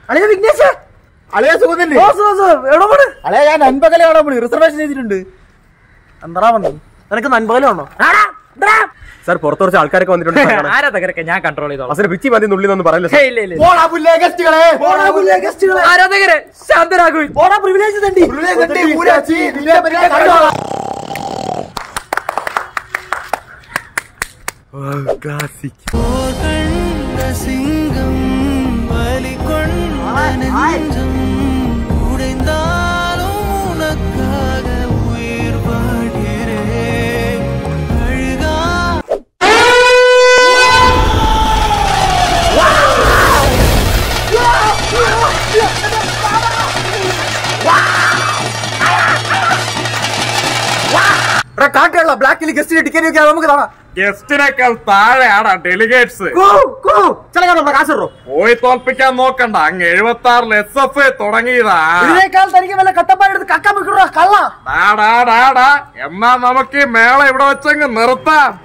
അളിയ വിഘ്നേഷ് അളിയ സുഖത്തിന്റെ ഓ, സുഖം, സുഖം. എവിടെ പോണ് അളിയ ഞാൻ നൻപകലെ കാണാൻ പോണി റിസർവേഷൻ ചെയ്തിട്ടുണ്ട് എന്താ വന്നത് നിനക്ക് നൻപകലാണോ സാർ പുറത്ത് കുറച്ച് ആൾക്കാരൊക്കെ വന്നിട്ടുണ്ട് സാർ കാണാൻ. ആരാ തകരൊക്കെ ഞാൻ കൺട്രോൾ ചെയ്തോളാം അസല് പിച്ചി മതി നുള്ളി എന്നൊന്നും പറയില്ല സാർ. ഹേയ്, ഇല്ല ഇല്ല പോടാ പുല്ലേ ഗസ്റ്റുകളെ പോടാ പുല്ലേ ഗസ്റ്റുകളെ. ആരാധകരെ ശാന്തരാകുവിൻ പോടാ പ്രിവിലേജ് തണ്ടി പുല്ലേ തട്ടി ഊരാച്ചി നിന്നെ പറ്റി കണ്ടോളാം சிங்கம் வலி கொண்ட நெஞ்சம் உடைந்தாலும் உனக்காக உயிர் வாழ்கிறேன் அழுகா എടാ കാട്ടുള്ള ബ്ലാക്കിൽ ഗസ്റ്റിന് ടിക്കറ്റ് വെക്കാൻ നമുക്ക് കാണാം ഗസ്റ്റിനേക്കാൾ താഴെയാണ് ഡെലിഗേറ്റ്സ് കാശോ പോയി തോൽപ്പിക്കാൻ നോക്കണ്ട അങ്ങ് എഴുപത്തി ആറിൽ എസ് എഫ് തുടങ്ങിയതാ ഇതിനേക്കാൾ തനിക്ക് വല്ല കട്ടപ്പാടെടുത്ത് കക്ക വെക്കണോ കള്ള ഡാ, ഡാ, ഡാ, ഡാ. എന്നാ നമുക്ക് ഈ മേള ഇവിടെ വെച്ചങ്ങ് നിർത്താം